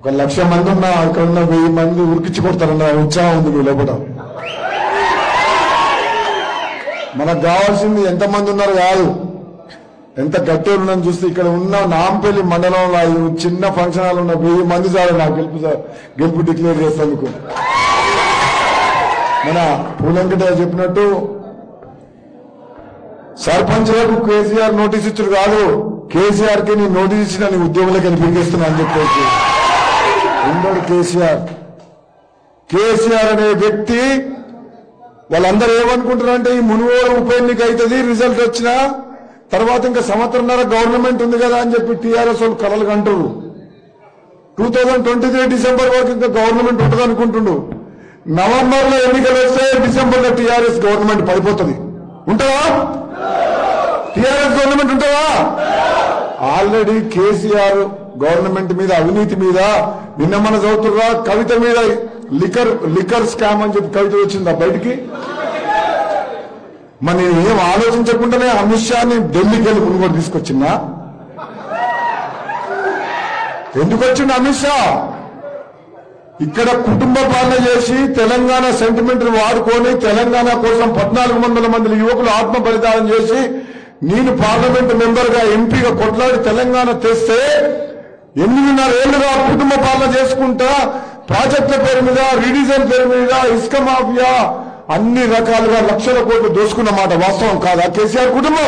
ఒక లక్ష మంది ఉన్నా ఇక్కడ ఉన్న వెయ్యి మంది ఉరికించి కొడతారన్న ఉత్సాహం ఉంది మీ లోపల మనకు కావాల్సింది ఎంతమంది ఉన్నారు కాదు ఎంత గట్టిగా ఉన్నాను చూస్తే ఇక్కడ ఉన్న నాంపల్లి మండలంలో ఈ చిన్న ఫంక్షన్ హాల్ ఉన్న వెయ్యి మంది చాలు నాకు గెలుపు చా- గెలుపు డిక్లేర్ చేసేందుకు మన పూలంకట చెప్పినట్టు సర్పంచ్లకు కేసీఆర్ నోటీస్ ఇచ్చారు కాదు కేసీఆర్ కి నీ నోటీస్ ఇచ్చిన నీ ఉద్యోగులకి అని పిలిపిస్తున్నా అని చెప్పేసి ఉండడు కేసీఆర్ కేసీఆర్ అనే వ్యక్తి వాళ్ళందరూ ఏమనుకుంటారంటే ఈ మునుగోడు ఉప ఎన్నిక అవుతుంది రిజల్ట్ వచ్చినా తర్వాత ఇంకా సంవత్సరంన్నర గవర్నమెంట్ ఉంది కదా అని చెప్పి టీఆర్ఎస్ వాళ్ళు కలలు కంటారు two thousand twenty three December వరకు ఇంకా గవర్నమెంట్ ఉంటుంది అనుకుంటుండు నవంబర్ లో ఎన్నికలు వస్తే డిసెంబర్ లో టీఆర్ఎస్ గవర్నమెంట్ పడిపోతుంది ఉంటుందా టీఆర్ఎస్ గవర్నమెంట్ ఉంటుందా ఆల్రెడీ కేసీఆర్ గవర్నమెంట్ మీద అవినీతి మీద నిన్న మన చదువుతున్నా కవిత మీద లిక్కర్ లిక్కర్ స్కామ్ అని చెప్పి కవిత వచ్చిందా బయటికి మరి నేను ఏం ఆలోచించకుండానే అమిత్ షాని ఢిల్లీకి వెళ్ళి మునుగోడు తీసుకొచ్చిందా ఎందుకు వచ్చిండు అమిత్ షా ఇక్కడ కుటుంబ పాలన చేసి తెలంగాణ సెంటిమెంట్ వాడుకొని తెలంగాణ కోసం పద్నాలుగు వందల మంది యువకులు ఆత్మ బలిదానం చేసి నేను పార్లమెంట్ మెంబర్ గా ఎంపీగా కొట్లాడి తెలంగాణ తెస్తే ఎనిమిదిన్నర ఏళ్లుగా కుటుంబ పాలన చేసుకుంటా ప్రాజెక్టుల పేరు మీద రీడిజైన్ పేరు మీద ఇసుక మాఫియా అన్ని రకాలుగా లక్షల కోట్లు దోసుకున్న మాట వాస్తవం కాదా కేసీఆర్ కుటుంబం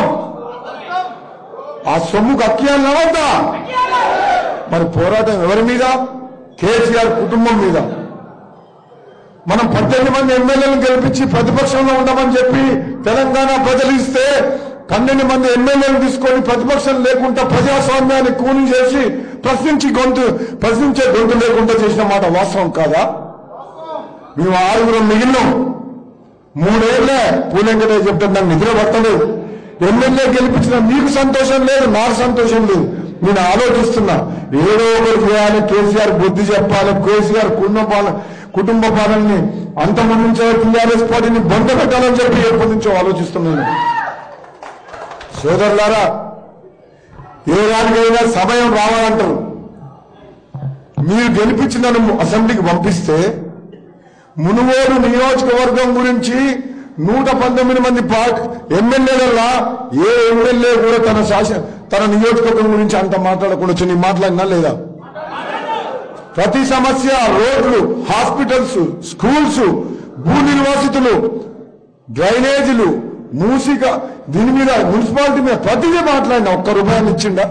ఆ సొమ్ముకు అక్కియాలు వద్దా మరి పోరాటం ఎవరి మీద కేసీఆర్ కుటుంబం మీద మనం పద్దెనిమిది మంది ఎమ్మెల్యేలను గెలిపించి ప్రతిపక్షంలో ఉండమని చెప్పి తెలంగాణ ప్రజలు ఇస్తే పన్నెండు మంది ఎమ్మెల్యేలు తీసుకొని ప్రతిపక్షం లేకుండా ప్రజాస్వామ్యాన్ని కూని చేసి ప్రశ్నించి గొంతు ప్రశ్నించే గొంతు లేకుండా చేసిన మాట వాస్తవం కాదా మేము ఆరుగురం మిగిలినాం మూడేళ్లే పూలెంకటే చెప్తాను నాకు నిద్ర పట్టలేదు ఎమ్మెల్యే గెలిపించిన మీకు సంతోషం లేదు నాకు సంతోషం లేదు నేను ఆలోచిస్తున్నా ఏదో ఒకటి చేయాలి కేసీఆర్ బుద్ధి చెప్పాలి కేసీఆర్ కుటుంబ పాలన కుటుంబ పాలనని అంతమందించే టీఆర్ఎస్ పార్టీని బంద పెట్టాలని చెప్పి ఎప్పటి నుంచో ఆలోచిస్తున్నాను సోదరులారా ఏ దానికైనా సమయం రావాలంటారు మీరు గెలిపించి నన్ను అసెంబ్లీకి పంపిస్తే మునుగోడు నియోజకవర్గం గురించి నూట పంతొమ్మిది మంది పార్టీ ఎమ్మెల్యేలల్లా ఏ ఎమ్మెల్యే కూడా తన శాసన తన నియోజకవర్గం గురించి అంత మాట్లాడకుండా వచ్చి నీ మాట్లాడినా లేదా ప్రతి సమస్య రోడ్లు హాస్పిటల్స్ స్కూల్స్ భూ నిర్వాసితులు డ్రైనేజీలు మూసిక దీని మీద మున్సిపాలిటీ మీద ప్రతిదీ మాట్లాడినా ఒక్క రూపాయలు ఇచ్చిండా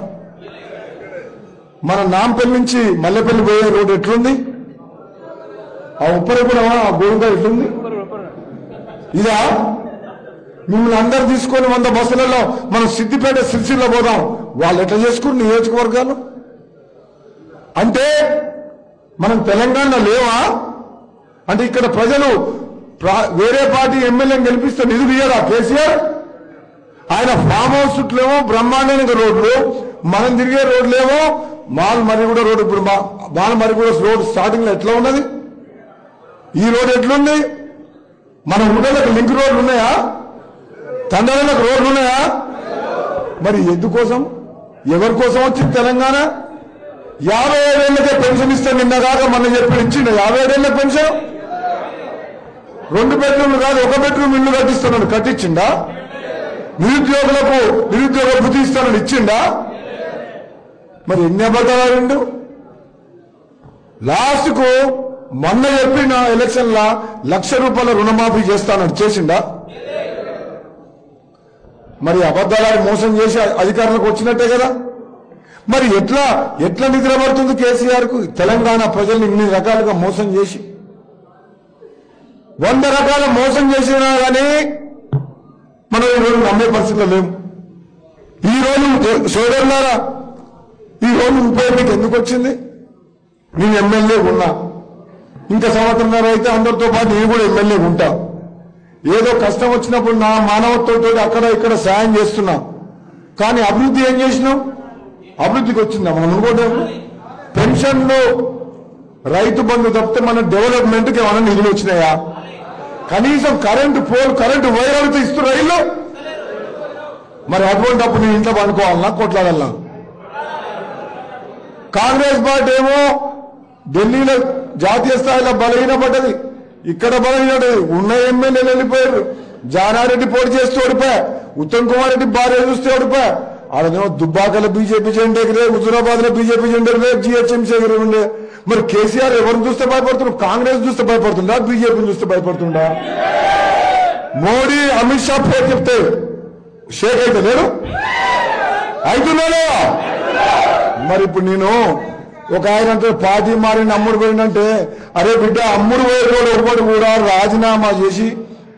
మన నాంపల్లి నుంచి మల్లెపల్లి పోయే రోడ్ ఎట్లుంది ఆ ఉప్పరపురమా ఆ గోరుగా ఎట్లుంది ఇదా మిమ్మల్ని అందరు తీసుకొని వంద బస్సులలో మనం సిద్దిపేట సిరిసిల్ల పోదాం వాళ్ళు ఎట్లా చేసుకుని నియోజకవర్గాలు అంటే మనం తెలంగాణ లేవా అంటే ఇక్కడ ప్రజలు ప్రా- వేరే పార్టీ ఎమ్మెల్యేని గెలిపిస్తే నిధులు ఇయ్యరా కేసీఆర్ ఆయన ఫామ్ హౌస్ చుట్టూలేమో బ్రహ్మాండమైన రోడ్లు మనం తిరిగే రోడ్లేమో మాల్ మరిగూడ రోడ్ ఇప్పుడు మా మాల్ మరిగూడ రోడ్ స్టార్టింగ్ లో ఎట్లా ఉన్నది ఈ రోడ్ ఎట్లుంది మన ఊళ్ళకి లింక్ రోడ్లు ఉన్నాయా తండాలకు రోడ్లు ఉన్నాయా మరి ఎందుకోసం ఎవరి కోసం వచ్చింది తెలంగాణ యాభై ఏడేళ్లకే పెన్షన్ ఇస్తే నిన్న కాక మొన్న చెప్పి ఇచ్చిండు యాభై ఏడేళ్ల పెన్షన్ రెండు బెడ్రూమ్లు కాదు ఒక బెడ్రూమ్ ఇల్లు కట్టిస్తున్నాడు కట్టించిండా నిరుద్యోగులకు నిరుద్యోగ భృతి ఇస్తానని ఇచ్చిండా మరి ఎన్ని అబద్ధాలు రెండు లాస్ట్ కు మొన్న చెప్పిన ఎలక్షన్ లా లక్ష రూపాయల రుణమాఫీ చేస్తానని చేసిండా మరి అబద్ధాలని మోసం చేసి అధికారులకు వచ్చినట్టే కదా మరి ఎట్లా ఎట్లా నిద్రపడుతుంది కేసీఆర్ కు తెలంగాణ ప్రజల్ని ఇన్ని రకాలుగా మోసం చేసి వంద రకాల మోసం చేసినా కానీ మనం ఈరోజు నమ్మే పరిస్థితిలో లేము ఈ రోజు సోదరులారా ఈ రోజు ఉప ఎన్నిక ఎందుకు వచ్చింది నేను ఎమ్మెల్యే ఉన్నా ఇంకా సంవత్సరం అయితే అందరితో పాటు నేను కూడా ఎమ్మెల్యే ఉంటా ఏదో కష్టం వచ్చినప్పుడు నా మానవత్వంతో అక్కడ ఇక్కడ సాయం చేస్తున్నా కానీ అభివృద్ధి ఏం చేసినాం అభివృద్ధికి వచ్చిందా మనం అనుకోవడం పెన్షన్లు రైతు బంధు తప్పితే మన డెవలప్మెంట్ కి ఏమైనా నిధులు వచ్చినాయా కనీసం కరెంటు పోల్ కరెంటు వైర్ అడితే ఇస్తున్నా ఇల్లు మరి అటువంటి అప్పుడు నేను ఇంట్లో పండుకోవాలన్నా కొట్లాడాలన్నా కాంగ్రెస్ పార్టీ ఏమో ఢిల్లీలో జాతీయ స్థాయిలో బలహీనపడ్డది ఇక్కడ బలహీనపడ్డది ఉన్న ఎమ్మెల్యేలు వెళ్ళిపోయారు జానారెడ్డి పోటీ చేస్తూ ఓడిపోయా ఉత్తమ్ కుమార్ రెడ్డి భార్య చూస్తే ఓడిపోయా ఆడనేమో దుబ్బాకలో బీజేపీ జెండా ఎగిరే హుజురాబాద్ లో బీజేపీ జెండా ఎగిరే జిహెచ్ఎంసీ ఎగిరి ఉండే మరి కేసీఆర్ ఎవరిని చూస్తే భయపడుతున్నాడు కాంగ్రెస్ చూస్తే భయపడుతుందా బీజేపీని చూస్తే భయపడుతుందా మోడీ అమిత్ షా పేరు చెప్తే షేక్ అయితే లేరు అవుతున్నాడు మరి ఇప్పుడు నేను ఒక ఆయన అంటే పార్టీ మారిన అమ్ముడు పోయిందంటే అరే బిడ్డ అమ్ముడు పోయేటోడు ఒకటి కూడా రాజీనామా చేసి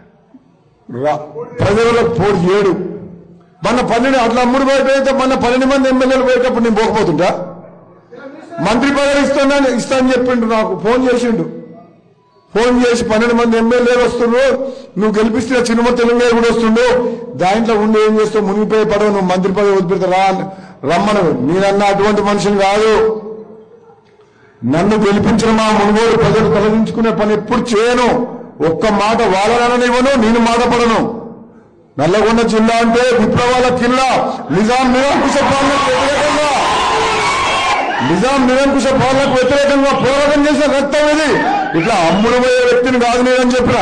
రా- ప్రజలకు పోటీ చేయడు మన పన్నెండు అట్లా అమ్ముడు పోయితే మన పన్నెండు మంది ఎమ్మెల్యేలు పోయేటప్పుడు నేను పోకపోతుంటా మంత్రి పదవి ఇస్తున్నా ఇస్తానని చెప్పిండు నాకు ఫోన్ చేసిండు ఫోన్ చేసి పన్నెండు మంది ఎమ్మెల్యేలు వస్తుండ్రు నువ్వు గెలిపిస్తే చిన్న తెలంగాణ కూడా వస్తుండు దాంట్లో ఉండి ఏం చేస్తావు మునిగిపోయి పడవ నువ్వు మంత్రి పదవి వదిలిపెడతా రా రమ్మను నేనన్నా అటువంటి మనిషిని కాదు నన్ను గెలిపించిన మా మునుగోడు ప్రజలు తొలగించుకునే పని ఎప్పుడు చేయను ఒక్క మాట వాళ్ళననివ్వను నేను మాట పడను నల్లగొండ జిల్లా అంటే విప్లవాల జిల్లా నిజాం నిరంకుశ పాలనకు వ్యతిరేకంగా నిజాం నిరంకుశ పాలనకు వ్యతిరేకంగా పోరాటం చేసిన రక్తం ఇది ఇట్లా అమ్ముడు పోయే వ్యక్తిని కాదు నేనని చెప్పిన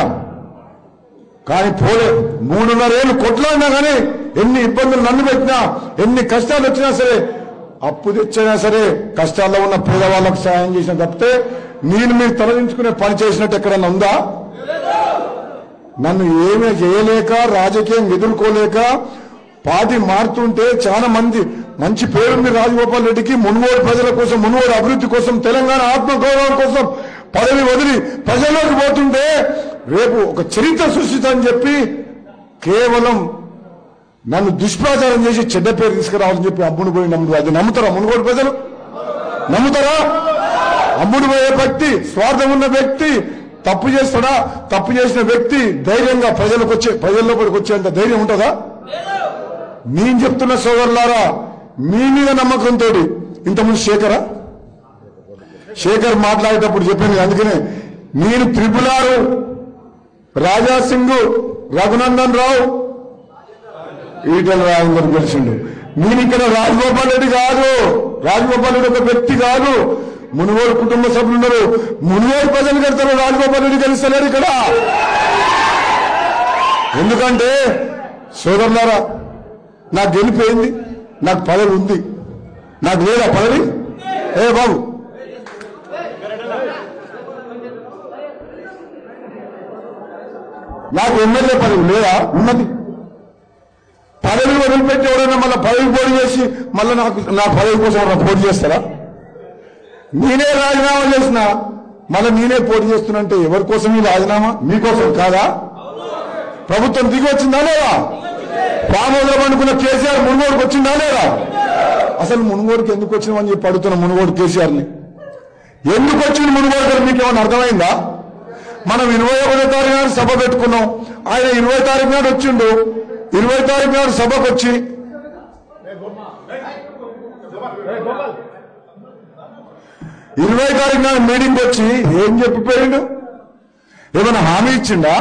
కానీ పోలే మూడున్నరేళ్ళు కొట్లాడినా కానీ ఎన్ని ఇబ్బందులు నన్ను పెట్టినా ఎన్ని కష్టాలు వచ్చినా సరే అప్పు తెచ్చినా సరే కష్టాల్లో ఉన్న పేదవాళ్ళకు సాయం చేసిన తప్పితే నేను మీరు తొలగించుకునే పని చేసినట్టు ఎక్కడన్నా ఉందా నన్ను ఏమీ చేయలేక రాజకీయం ఎదుర్కోలేక పార్టీ మారుతుంటే చాలా మంది మంచి పేరుంది రాజగోపాల్ రెడ్డికి మునుగోడు ప్రజల కోసం మునుగోడు అభివృద్ధి కోసం తెలంగాణ ఆత్మగౌరవం కోసం పదవి వదిలి ప్రజల్లోకి పోతుంటే రేపు ఒక చరిత్ర సృష్టించని చెప్పి కేవలం నన్ను దుష్ప్రచారం చేసి చెడ్డ పేరు తీసుకురావాలని చెప్పి అమ్ముడు పోయి నమ్ముడు అది నమ్ముతారా మునుగోడు ప్రజలు నమ్ముతారా అమ్ముడు పోయే వ్యక్తి స్వార్థం ఉన్న వ్యక్తి తప్పు చేస్తాడా తప్పు చేసిన వ్యక్తి ధైర్యంగా ప్రజలకు వచ్చే ప్రజల్లోపలికి వచ్చేంత ధైర్యం ఉంటుందా నేను చెప్తున్న సోదరులారా మీ మీద నమ్మకంతో ఇంతకుముందు శేఖరా శేఖర్ మాట్లాడేటప్పుడు చెప్పింది అందుకనే నేను త్రిపులారు రాజా సింగ్ రఘునందన్ రావు ఈటల రాజేందర్ గెలిచిండు నేను ఇక్కడ రాజగోపాల్ రెడ్డి కాదు రాజగోపాల్ రెడ్డి ఒక వ్యక్తి కాదు మునుగోడు కుటుంబ సభ్యులు ఉన్నారు మునుగోడు ప్రజలు కడతారు రాజగోపాల్ రెడ్డి గెలుస్తలేరు ఇక్కడ ఎందుకంటే సోదరులారా నాకు గెలిపోయింది నాకు పదవి ఉంది నాకు లేదా పదవి ఏ బాబు నాకు ఎమ్మెల్యే పదవి లేదా ఉన్నది పదవి వదిలిపెట్టి ఎవరైనా మళ్ళీ పదవి పోటీ చేసి మళ్ళీ నాకు నా పదవి కోసం ఎవరైనా పోటీ చేస్తారా నేనే రాజీనామా చేసిన మళ్ళీ నేనే పోటీ చేస్తున్నంటే ఎవరి కోసం ఈ రాజీనామా మీకోసం కాదా ప్రభుత్వం దిగి వచ్చిందా లేదా పామోదరం అనుకున్న కేసీఆర్ మునుగోడుకు వచ్చిందా లేదా అసలు మునుగోడుకి ఎందుకు వచ్చినామని చెప్పి అడుగుతున్న మునుగోడు కేసీఆర్ని ఎందుకు వచ్చింది మునుగోడు గారు మీకు ఏమైనా అర్థమైందా మనం ఇరవై ఒకటో తారీఖు నాడు సభ పెట్టుకున్నాం ఆయన ఇరవై తారీఖు నాడు వచ్చిండు ఇరవై తారీఖు నాడు సభకు వచ్చి ఇరవై తారీఖు నాడు మీటింగ్ వచ్చి ఏం చెప్పిపోయిండు ఏమైనా హామీ ఇచ్చిండా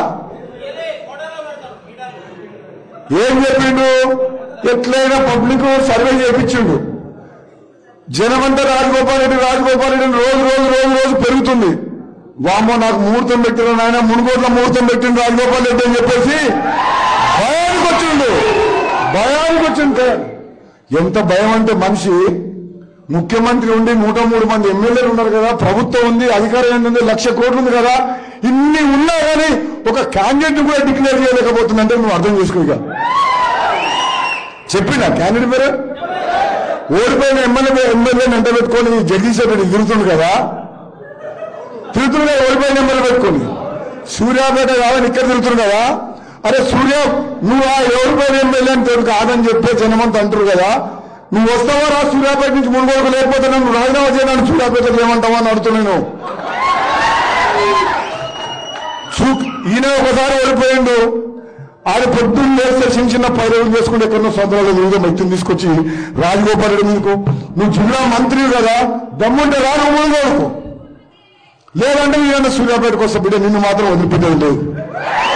ఏం చెప్పిండు ఎట్లయినా పబ్లిక్ సర్వే చేయించిండు జనమంతా రాజగోపాల్ రెడ్డి రాజగోపాల్ రెడ్డి అని రోజు రోజు రోజు రోజు పెరుగుతుంది వామ్మో నాకు ముహూర్తం పెట్టిన నాయన మునుగోట్ల ముహూర్తం పెట్టిండు రాజగోపాల్ రెడ్డి అని చెప్పేసి భయానికి వచ్చిండు భయానికి వచ్చింటే ఎంత భయం అంటే మనిషి ముఖ్యమంత్రి ఉండి నూట మూడు మంది ఎమ్మెల్యేలు ఉన్నారు కదా ప్రభుత్వం ఉంది అధికారం ఏంటంటే లక్ష కోట్లు ఉంది కదా ఇన్ని ఉన్నా కానీ ఒక క్యాండిడేట్ కూడా డిక్లేర్ చేయలేకపోతుందంటే నువ్వు అర్థం చేసుకో ఇక చెప్పినా క్యాండిడేట్ పేరు ఓడిపోయిన ఎమ్మెల్యే ఎమ్మెల్యేని ఎంట పెట్టుకొని జగదీష్ రెడ్డి తిరుగుతుంది కదా తిరుగుతుంది కదా ఓడిపోయిన ఎమ్మెల్యే పెట్టుకొని సూర్యాపేట కాదని ఇక్కడ తిరుగుతుంది కదా అరే సూర్య నువ్వు ఆ ఓడిపోయిన ఎమ్మెల్యే అని తోడు కాదని చెప్పే జనమంతా అంటారు కదా నువ్వు వస్తావా రా సూర్యాపేట నుంచి మునుగోడుకు లేకపోతే నన్ను రాజీనామా చేయడానికి సూర్యాపేటకు ఏమంటావా అని అడుగుతున్నాను చూ- ఈయన ఒకసారి ఓడిపోయిండు ఆడ పొద్దున్న లేస్తే చిన్న చిన్న పై రోజులు చేసుకుంటే ఎక్కడో సొంతలో వివిధ వ్యక్తిని తీసుకొచ్చి రాజగోపాల్ రెడ్డి మీదకు నువ్వు జిల్లా మంత్రి కదా దమ్ముంటే రా నువ్వు ముందుకు లేదంటే ఈయన సూర్యాపేటకు వస్తే బిడ్డ నిన్ను మాత్రం వదిలిపెట్టేది లేదు